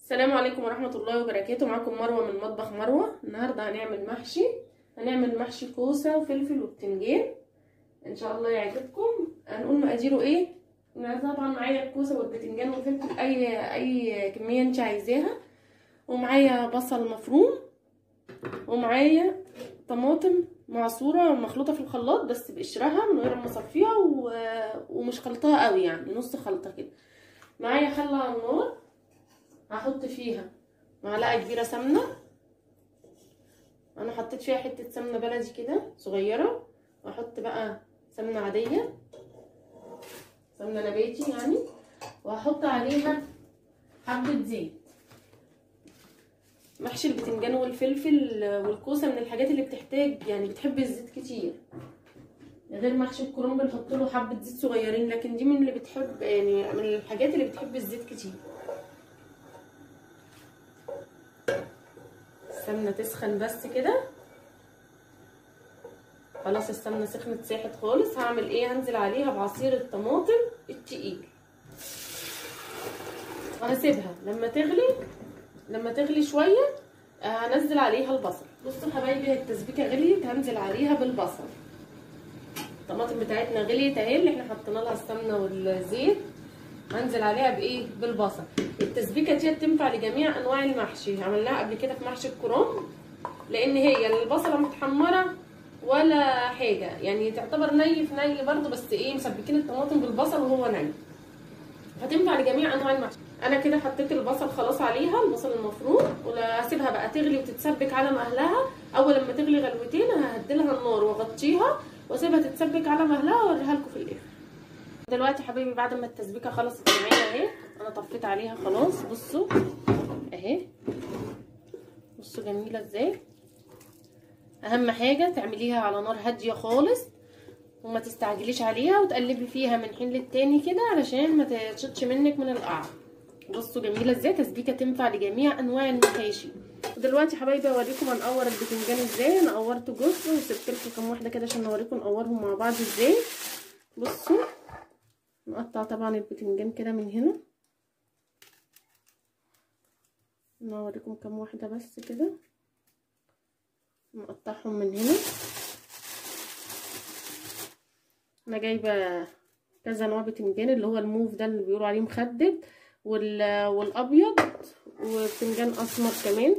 السلام عليكم ورحمة الله وبركاته معاكم مروة من مطبخ مروة النهاردة هنعمل محشي هنعمل محشي كوسة وفلفل وبتنجان ان شاء الله يعجبكم هنقول مقاديره ايه انا طبعا معايا الكوسة والبتنجان والفلفل اي اي كمية انت عايزاها ومعايا بصل مفروم ومعايا طماطم معصورة مخلوطة في الخلاط بس بقشرها من غير ما اصفيها و... ومش خلطها قوي يعني نص خلطة كده معايا حلة على النار هحط فيها معلقه كبيره سمنه انا حطيت فيها حته سمنه بلدي كده صغيره واحط بقى سمنه عاديه سمنه نباتي يعني وهحط عليها حبه زيت محشي البتنجان والفلفل والكوسه من الحاجات اللي بتحتاج يعني بتحب الزيت كتير غير محشي الكرنب بنحط له حبه زيت صغيرين لكن دي من اللي بتحب يعني من الحاجات اللي بتحب الزيت كتير السمنه تسخن بس كده خلاص السمنه سخنت ساحت خالص هعمل ايه هنزل عليها بعصير الطماطم التقيل وهسيبها لما تغلي لما تغلي شويه هنزل عليها البصل بصوا حبايبي التسبيكه غليت هنزل عليها بالبصل الطماطم بتاعتنا غليت اهي اللي احنا حطينا لها السمنه والزيت هنزل عليها بايه بالبصل التسبيكه دي تنفع لجميع انواع المحشي عملناها قبل كده في محشي الكرنب لان هي لا البصله متحمره ولا حاجه يعني تعتبر ني في ني برده بس ايه مسبكين الطماطم بالبصل وهو ني هتنفع لجميع انواع المحشي انا كده حطيت البصل خلاص عليها البصل المفروم وهسيبها بقى تغلي وتتسبك على مهلها اول لما تغلي غلوتين ههدلها النار واغطيها واسيبها تتسبك على مهلها واوريها لكم في الاخر دلوقتي حبايبي بعد ما التسبيكه خلصت معايا اهي انا طفيت عليها خلاص بصوا اهي بصوا جميله ازاي اهم حاجه تعمليها على نار هاديه خالص وما تستعجليش عليها وتقلبي فيها من حين للتاني كده علشان ما تشطش منك من القعر بصوا جميله ازاي تسبيكه تنفع لجميع انواع المحاشي دلوقتي حبايبي اوريكم هنقور البتنجان ازاي انا قورته جزء وسبت لكم كام واحده كده عشان اوريكم نقورهم مع بعض ازاي بصوا نقطع طبعا البتنجان كده من هنا نوريكم كام واحدة بس كده نقطعهم من هنا انا جايبة كذا نوع بتنجان اللي هو الموف ده اللي بيقولوا عليه مخدد والابيض وبتنجان اسمر كمان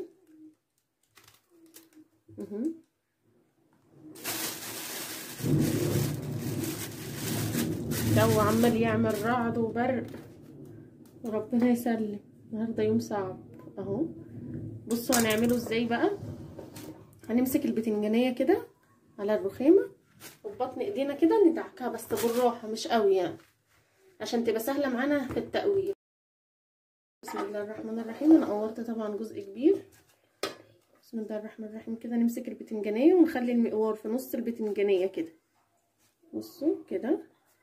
الجو عمال يعمل رعد وبرق وربنا يسلم النهارده يوم صعب اهو بصوا هنعمله ازاي بقى هنمسك البتنجانيه كده على الرخامه وببطن ايدينا كده ندعكها بس بالراحه مش قوي يعني عشان تبقى سهله معانا في التقويه بسم الله الرحمن الرحيم انا قورت طبعا جزء كبير بسم الله الرحمن الرحيم كده نمسك البتنجانيه ونخلي المقوار في نص البتنجانيه كده بصوا كده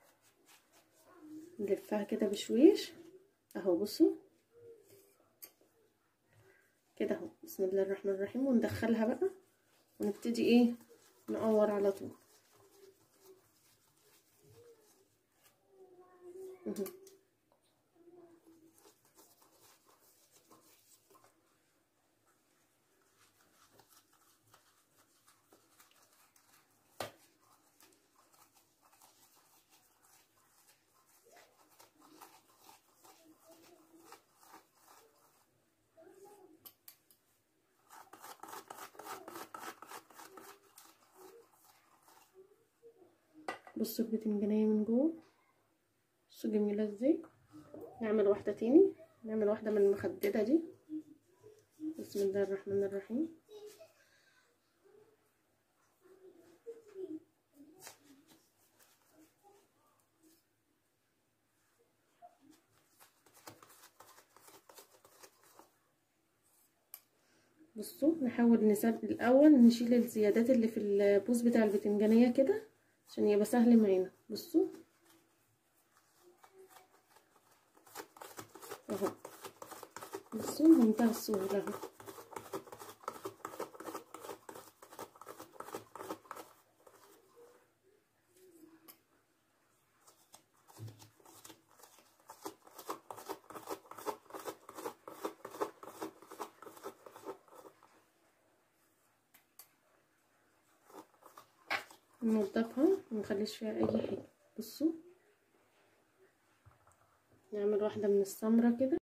نلفها كده بشويش اهو بصوا كده اهو بسم الله الرحمن الرحيم وندخلها بقى ونبتدي ايه نقور على طول بصوا البتنجانية من جوه بصوا جميلة ازاي نعمل واحدة تاني نعمل واحدة من المخددة دي بسم الله الرحمن الرحيم بصوا نحاول نسد الاول نشيل الزيادات اللي في البوز بتاع البتنجانية كده عشان يبقى سهل معانا بصوا اهو بصوا بمنتهى السهولة اهو ننضفها ومنخليش فيها اي حاجه بصوا نعمل واحده من السمره كده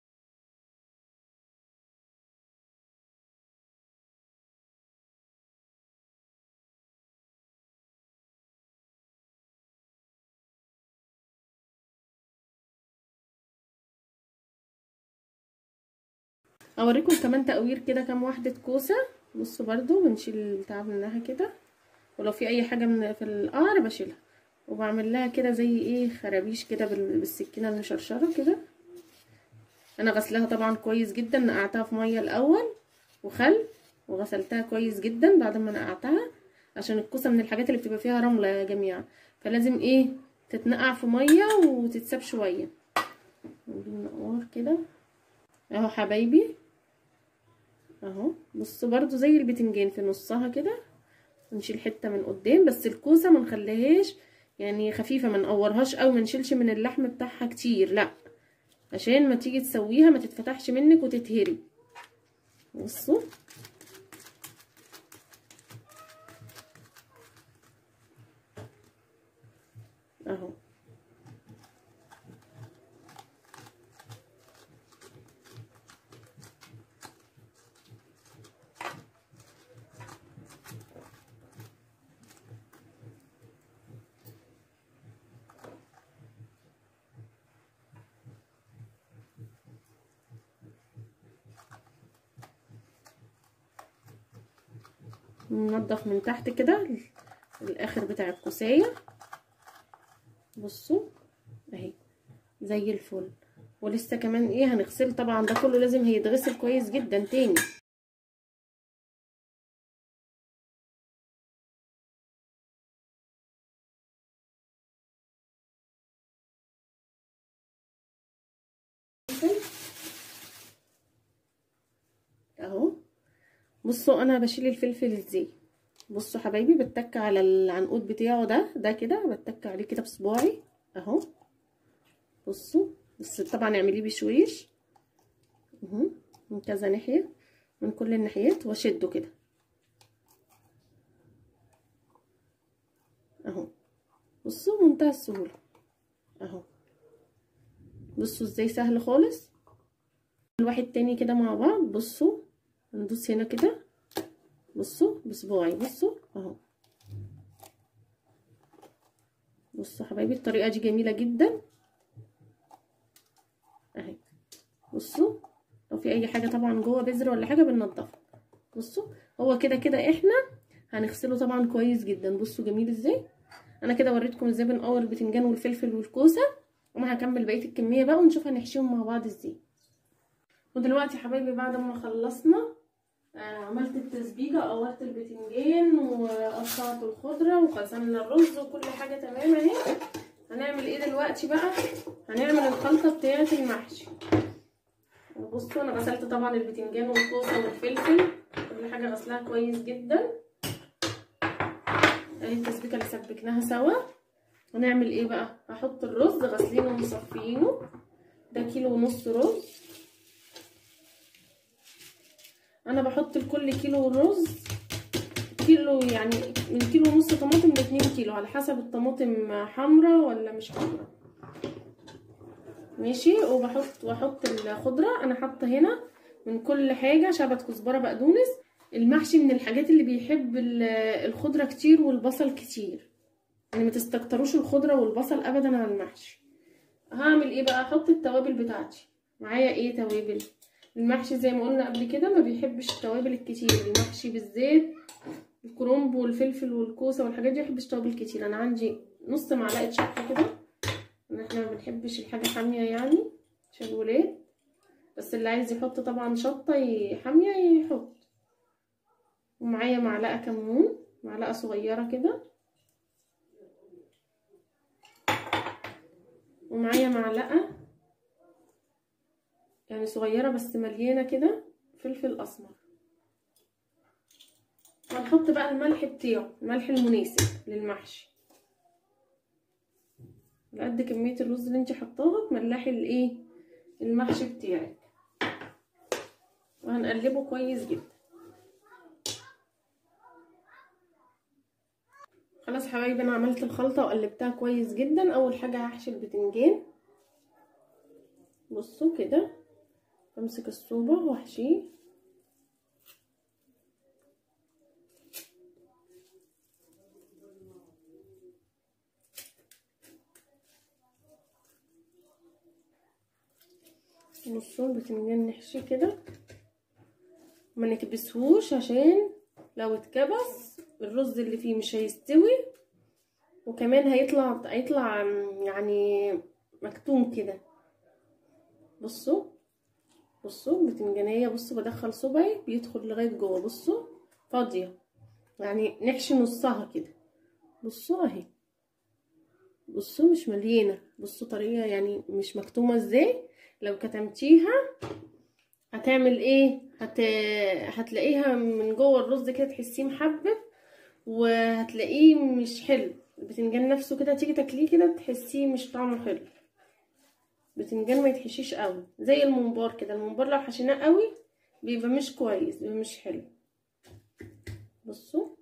اوريكم كمان تقوير كده كام واحده كوسه بصوا برضو بنشيل البتاع منها كده ولو في اي حاجه من في القعر بشيلها وبعمل لها كده زي ايه خرابيش كده بالسكينه المشرشره كده انا غسلها طبعا كويس جدا نقعتها في ميه الاول وخل وغسلتها كويس جدا بعد ما نقعتها عشان الكوسه من الحاجات اللي بتبقى فيها رمله يا جماعه فلازم ايه تتنقع في ميه وتتساب شويه نقور كده اهو حبايبي اهو بصوا برضو زي البتنجان في نصها كده ونشيل حته من قدام بس الكوسه ما نخليهاش يعني خفيفه ما نقورهاش او ما نشيلش من اللحم بتاعها كتير لا عشان ما تيجي تسويها ما تتفتحش منك وتتهري بصوا اهو ننضف من تحت كده الاخر بتاع الكوسايه بصوا اهي زي الفل ولسه كمان ايه هنغسل طبعا ده كله لازم هيتغسل كويس جدا تاني اهو بصوا انا بشيل الفلفل ازاي بصوا حبايبي بتك على العنقود بتاعه ده ده كده بتك عليه كده بصباعي اهو بصوا بس طبعا اعمليه بشويش اهو من كذا ناحيه من كل الناحيات واشده كده اهو بصوا منتهى السهوله اهو بصوا ازاي سهل خالص الواحد تاني كده مع بعض بصوا ندوس هنا كده بصوا بصباعي بصوا اهو بصوا حبايبي الطريقه دي جميله جدا اهي بصوا لو في اي حاجه طبعا جوه بذر ولا حاجه بننضفها بصوا هو كده كده احنا هنغسله طبعا كويس جدا بصوا جميل ازاي انا كده وريتكم ازاي بنقور البتنجان والفلفل والكوسه وما هكمل بقيه الكميه بقى ونشوف هنحشيهم مع بعض ازاي ودلوقتي يا حبايبي بعد ما خلصنا آه عملت التسبيكه قورت البتنجان وقطعت الخضره وغسلنا الرز وكل حاجه تمام اهي هنعمل ايه دلوقتي بقى هنعمل الخلطه بتاعه المحشي بصوا انا غسلت طبعا البتنجان والكوسه والفلفل كل حاجه غسلها كويس جدا اهي التسبيكه اللي سبكناها سوا هنعمل ايه بقى هحط الرز غسلينه ومصفيينه ده كيلو ونص رز انا بحط لكل كيلو رز كيلو يعني من كيلو ونص طماطم لاتنين كيلو على حسب الطماطم حمرا ولا مش حمرا ماشي وبحط واحط الخضره انا حاطه هنا من كل حاجه شبت كزبره بقدونس المحشي من الحاجات اللي بيحب الخضره كتير والبصل كتير يعني ما تستكتروش الخضره والبصل ابدا على المحشي هعمل ايه بقى احط التوابل بتاعتي معايا ايه توابل المحشي زي ما قلنا قبل كده ما بيحبش التوابل الكتير المحشي بالزيت الكرنب والفلفل والكوسه والحاجات دي بيحبش توابل كتير انا عندي نص معلقه شطه كده ان احنا ما بنحبش الحاجه حاميه يعني عشان الولاد بس اللي عايز يحط طبعا شطه حاميه يحط ومعايا معلقه كمون معلقه صغيره كده ومعايا معلقه يعني صغيره بس مليانه كده فلفل اسمر وهنحط بقى الملح بتاعه الملح المناسب للمحشي قد كميه الرز اللي انت حطاها تملحي الايه المحشي بتاعك وهنقلبه كويس جدا خلاص دلوقتي حبايبي انا عملت الخلطه وقلبتها كويس جدا اول حاجه هحشي البتنجان بصوا كده امسك الصوبه واحشيه بصوا البتنجان نحشيه كده ما نكبسهوش عشان لو اتكبس الرز اللي فيه مش هيستوي وكمان هيطلع هيطلع يعني مكتوم كده بصوا بصوا البتنجانيه بصوا بدخل صبعي بيدخل لغايه جوه بصوا فاضيه يعني نحشي نصها كده بصوا اهي بصوا مش مليانه بصوا طريقه يعني مش مكتومه ازاي لو كتمتيها هتعمل ايه هت... هتلاقيها من جوه الرز كده تحسيه محبب وهتلاقيه مش حلو البتنجان نفسه كده تيجي تاكليه كده تحسيه مش طعمه حلو البتنجان ما يتحشيش قوي زي الممبار كده الممبار لو حشيناه قوي بيبقى مش كويس بيبقى مش حلو بصوا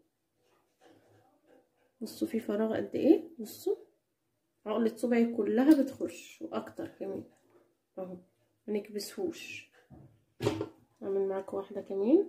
بصوا في فراغ قد ايه بصوا عقلة صبعي كلها بتخش واكتر كمان اهو منكبسهوش اعمل معاكم واحده كمان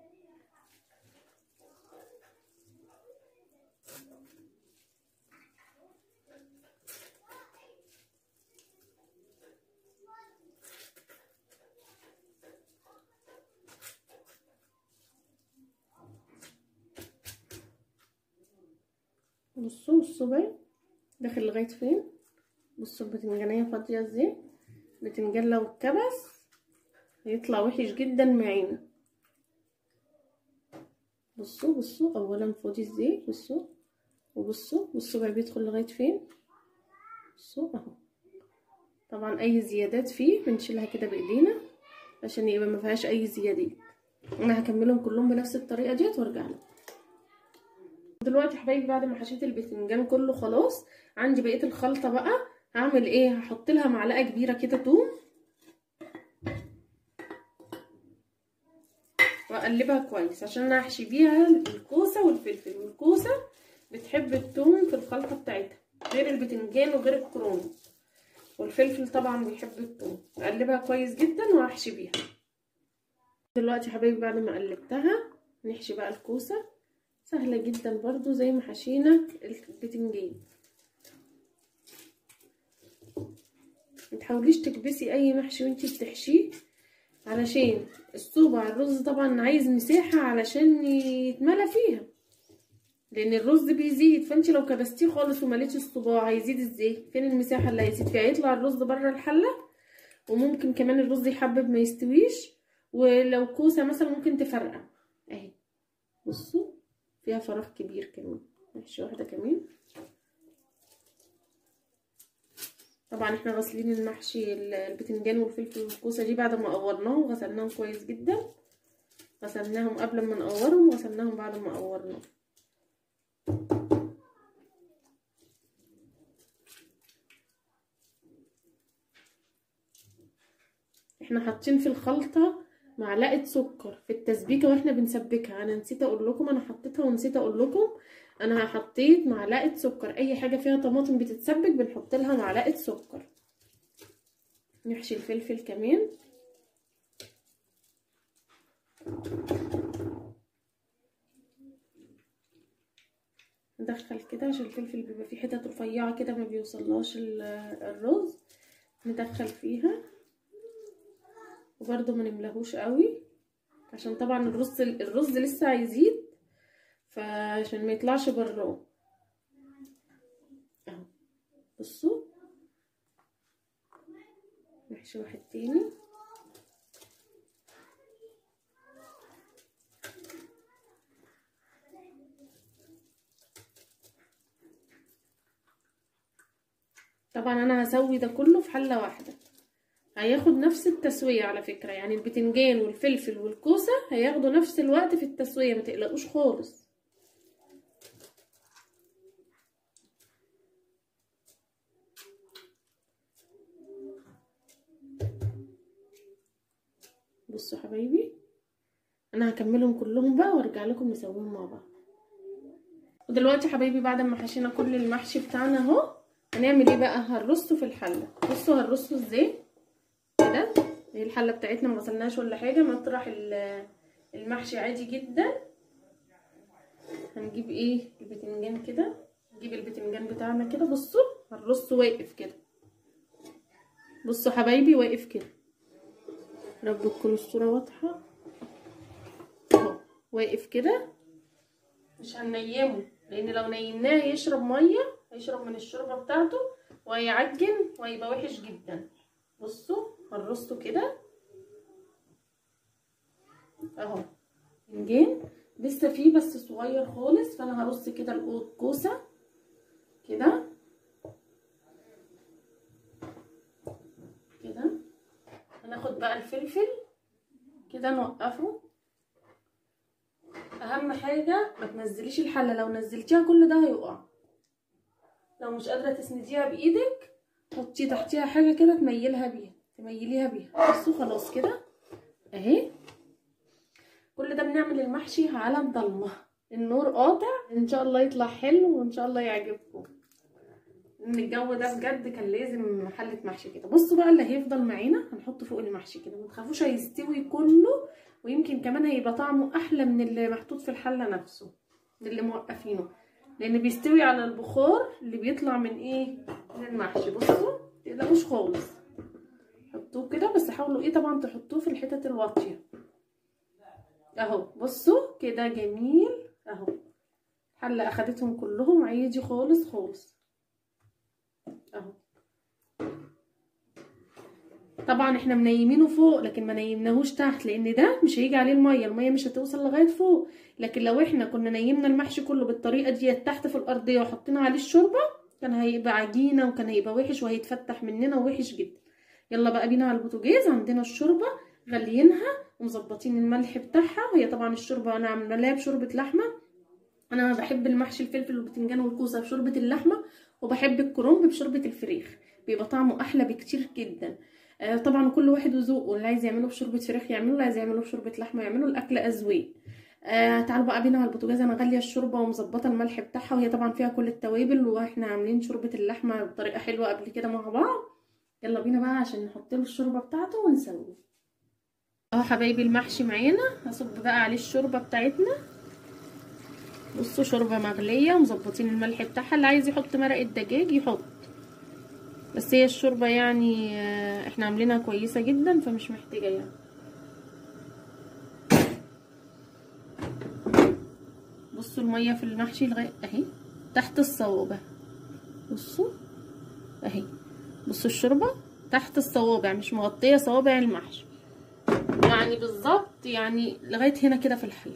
بصوا الصبع داخل لغايه فين بصوا البتنجانيه فاضيه ازاي البتنجان لو اتكبس هيطلع وحش جدا معانا بصوا بصوا اولا فاضي ازاي بصوا وبصوا والصبع بيدخل لغايه فين بصوا اهو طبعا اي زيادات فيه بنشيلها كده بايدينا عشان يبقى ما فيهاش اي زيادات انا هكملهم كلهم بنفس الطريقه ديت وارجع لكم دلوقتي حبايبي بعد ما حشيت البتنجان كله خلاص عندي بقيه الخلطه بقى هعمل ايه هحط لها معلقه كبيره كده توم واقلبها كويس عشان انا هحشي بيها الكوسه والفلفل والكوسه بتحب التوم في الخلطه بتاعتها غير البتنجان وغير الكروم والفلفل طبعا بيحب التوم اقلبها كويس جدا وهحشي بيها دلوقتي حبايبي بعد ما قلبتها نحشي بقى الكوسه سهله جدا برضو زي ما حشينا البتنجان متحاوليش تكبسي اي محشي وانتي بتحشيه علشان الصوبع الرز طبعا عايز مساحة علشان يتملى فيها لان الرز بيزيد فانت لو كبستيه خالص ومليتي الصباع هيزيد ازاي فين المساحة اللي هيزيد فيها هيطلع الرز بره الحلة وممكن كمان الرز يحبب ما يستويش ولو كوسة مثلا ممكن تفرقع اهي بصوا فيها فراغ كبير كمان ماشي واحدة كمان طبعا احنا غاسلين المحشي البتنجان والفلفل والكوسه دي بعد ما قورناهم غسلناهم كويس جدا غسلناهم قبل ما نقورهم وغسلناهم بعد ما قورناهم احنا حاطين في الخلطه معلقه سكر في التسبيكه واحنا بنسبكها انا نسيت اقول لكم انا حطيتها ونسيت اقول لكم انا حطيت معلقه سكر اي حاجه فيها طماطم بتتسبك بنحط لها معلقه سكر نحشي الفلفل كمان ندخل كده عشان الفلفل بيبقى فيه حتت رفيعه كده ما بيوصلهاش الرز ندخل فيها وبرده ما نملاهوش قوي عشان طبعا الرز الرز لسه هيزيد فعشان ما يطلعش براه اهو بصوا نحشي واحد تاني طبعا انا هسوي ده كله في حله واحده هياخد نفس التسويه على فكره يعني البتنجان والفلفل والكوسه هياخدوا نفس الوقت في التسويه ما تقلقوش خالص بصوا حبايبي انا هكملهم كلهم بقى وارجع لكم نسويهم مع بعض ودلوقتي حبايبي بعد ما حشينا كل المحشي بتاعنا اهو هنعمل ايه بقى هنرصه في الحله بصوا هنرصه ازاي كده دي الحله بتاعتنا ما غسلناش ولا حاجه مطرح المحشي عادي جدا هنجيب ايه البتنجان كده نجيب البتنجان بتاعنا كده بصوا هنرصه واقف كده بصوا حبايبي واقف كده رب تكون الصوره واضحه اهو واقف كده مش هننيمه لان لو نيمناه هيشرب ميه هيشرب من الشوربه بتاعته وهيعجن وهيبقى وحش جدا بصوا هنرصه كده اهو بتنجان لسه فيه بس صغير خالص فانا هرص كده الكوسه كده كده هناخد بقى الفلفل كده نوقفه اهم حاجه ما تنزليش الحله لو نزلتيها كل ده هيقع لو مش قادره تسنديها بايدك حطي تحتيها حاجه كده تميلها بيها تميليها بيها بصوا خلاص كده اهي كل ده بنعمل المحشي على الضلمه النور قاطع ان شاء الله يطلع حلو وان شاء الله يعجبكم ان الجو ده بجد كان لازم حله محشي كده بصوا بقى اللي هيفضل معانا هنحطه فوق المحشي كده ما تخافوش هيستوي كله ويمكن كمان هيبقى طعمه احلى من اللي محطوط في الحله نفسه اللي موقفينه لان بيستوي على البخار اللي بيطلع من ايه من المحشي بصوا متقلقوش خالص حطوه كده بس حاولوا ايه طبعا تحطوه في الحتت الواطيه اهو بصوا كده جميل اهو الحله اخدتهم كلهم عادي خالص خالص اهو طبعا احنا منيمينه فوق لكن ما نيمناهوش تحت لان ده مش هيجي عليه الميه الميه مش هتوصل لغايه فوق لكن لو احنا كنا نيمنا المحشي كله بالطريقه دي تحت في الارضيه وحطينا عليه الشوربه كان هيبقى عجينه وكان هيبقى وحش وهيتفتح مننا ووحش جدا يلا بقى بينا على البوتاجاز عندنا الشوربه غليينها ومظبطين الملح بتاعها وهي طبعا الشوربه انا عاملاها بشوربه لحمه انا بحب المحشي الفلفل والبتنجان والكوسه بشوربه اللحمه وبحب الكرنب بشوربه الفريخ بيبقى طعمه احلى بكتير جدا آه طبعا كل واحد وذوقه اللي عايز يعمله بشوربه فراخ يعمله اللي عايز يعمله بشوربه لحمه يعمله الاكل اذواق آه تعالوا بقى بينا على البوتاجاز انا غاليه الشوربه ومظبطه الملح بتاعها وهي طبعا فيها كل التوابل واحنا عاملين شوربه اللحمه بطريقه حلوه قبل كده مع بعض يلا بينا بقى عشان نحط له الشوربه بتاعته ونسويه اهو حبايبي المحشي معانا هصب بقى عليه الشوربه بتاعتنا بصوا شوربه مغليه ومظبطين الملح بتاعها اللي عايز يحط مرقه دجاج يحط بس هي الشوربه يعني احنا عاملينها كويسه جدا فمش محتاجه يعني بصوا الميه في المحشي لغايه اهي تحت الصوابع بصوا اهي بصوا الشوربه تحت الصوابع مش مغطيه صوابع المحشي يعني بالظبط يعني لغايه هنا كده في الحله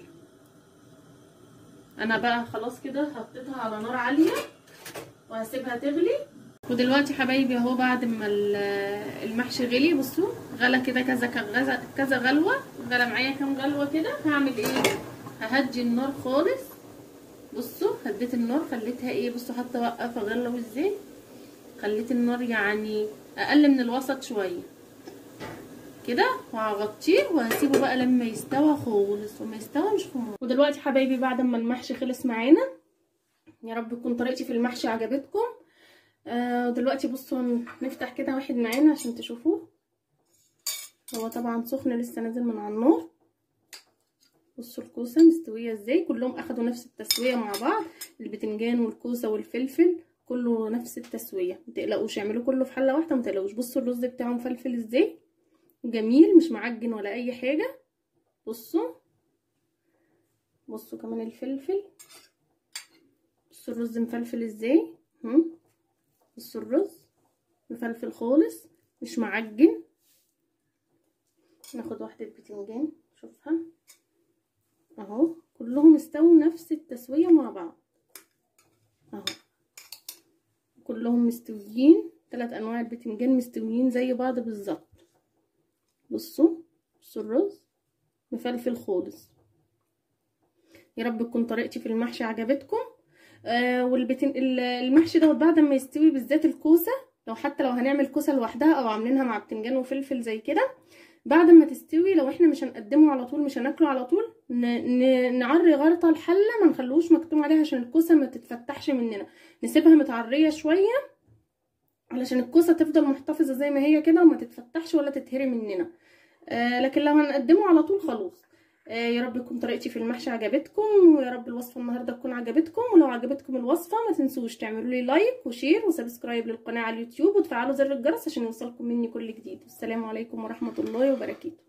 انا بقى خلاص كده حطيتها على نار عاليه وهسيبها تغلي ودلوقتي حبايبي اهو بعد ما المحشي غلي بصوا غلى كده كذا كذا كذا غلوه غلى معايا كام غلوه كده هعمل ايه ههدي النار خالص بصوا هديت النار خليتها ايه بصوا حتى وقف اغلو ازاي خليت النار يعني اقل من الوسط شويه كده وهغطيه وهسيبه بقى لما يستوى خالص وما يستوى مش في ودلوقتي حبايبي بعد ما المحشي خلص معانا يا رب تكون طريقتي في المحشي عجبتكم آه دلوقتي بصوا نفتح كده واحد معانا عشان تشوفوه هو طبعا سخن لسه نازل من على النار بصوا الكوسه مستويه ازاي كلهم اخدوا نفس التسويه مع بعض البتنجان والكوسه والفلفل كله نفس التسويه متقلقوش اعملوا كله في حله واحده متقلقوش بصوا الرز بتاعه مفلفل ازاي جميل مش معجن ولا اي حاجه بصوا بصوا كمان الفلفل بصوا الرز مفلفل ازاي هم بصوا الرز مفلفل خالص مش معجن ناخد واحده بتنجان شوفها اهو كلهم استووا نفس التسويه مع بعض اهو كلهم مستويين ثلاث انواع البتنجان مستويين زي بعض بالظبط بصوا بصوا الرز مفلفل خالص يا رب تكون طريقتي في المحشي عجبتكم آه والبتن المحشي دوت بعد ما يستوي بالذات الكوسه لو حتى لو هنعمل كوسه لوحدها او عاملينها مع بتنجان وفلفل زي كده بعد ما تستوي لو احنا مش هنقدمه على طول مش هناكله على طول نعري غرطه الحله ما نخلوش مكتوم عليها عشان الكوسه ما تتفتحش مننا نسيبها متعريه شويه علشان الكوسه تفضل محتفظه زي ما هي كده وما تتفتحش ولا تتهري مننا آه لكن لو هنقدمه على طول خلاص آه يا رب تكون طريقتي في المحشي عجبتكم ويا رب الوصفه النهارده تكون عجبتكم ولو عجبتكم الوصفه ما تنسوش تعملوا لي لايك وشير وسبسكرايب للقناه على اليوتيوب وتفعلوا زر الجرس عشان يوصلكم مني كل جديد والسلام عليكم ورحمه الله وبركاته